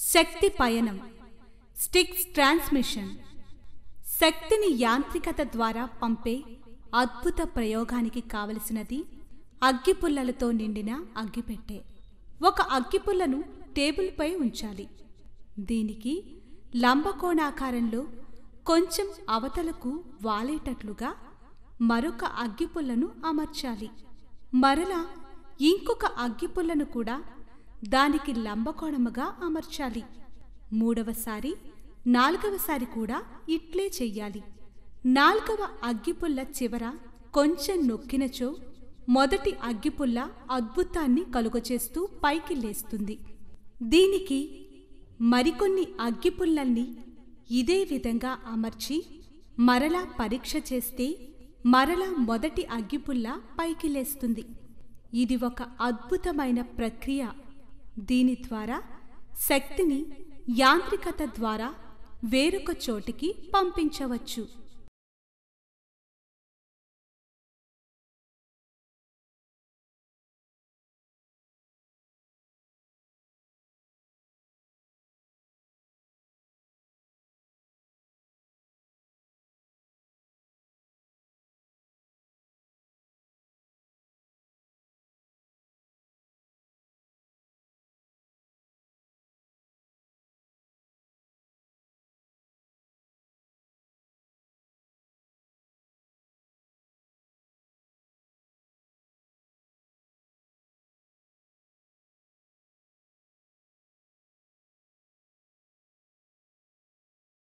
శక్తి పయనం sticks transmission శక్తిని యాంత్రికత ద్వారా పంపే అద్భుత ప్రయోగానికి కావలసినది అగ్గిపుల్లలతో నిండిన అగ్గిపెట్టె ఒక అగ్గిపుల్లను టేబుల్పై ఉంచాలి దీనికి లంబకోణాకారంలో కొంచెం అవతలకు వాలేటట్లుగా మరొక అగ్గిపుల్లను అమర్చాలి మరలా ఇంకొక అగ్గిపుల్లను కూడా దానికి లంబకోణముగా అమర్చాలి మూడవసారి నాలుగవసారి కూడా ఇట్లే చెయ్యాలి నాల్గవ అగ్గిపుల్ల చివర కొంచెం నొక్కినచో మొదటి అగ్గిపుల్ల అద్భుతాన్ని కలుగచేస్తూ పైకి లేస్తుంది దీనికి మరికొన్ని అగ్గిపుల్లల్ని ఇదే విధంగా అమర్చి మరలా పరీక్ష చేస్తే మరలా మొదటి అగ్గిపుల్ల పైకి లేస్తుంది ఇది ఒక అద్భుతమైన ప్రక్రియ దీని ద్వారా శక్తిని యాంత్రికత ద్వారా వేరొక చోటికి పంపించవచ్చు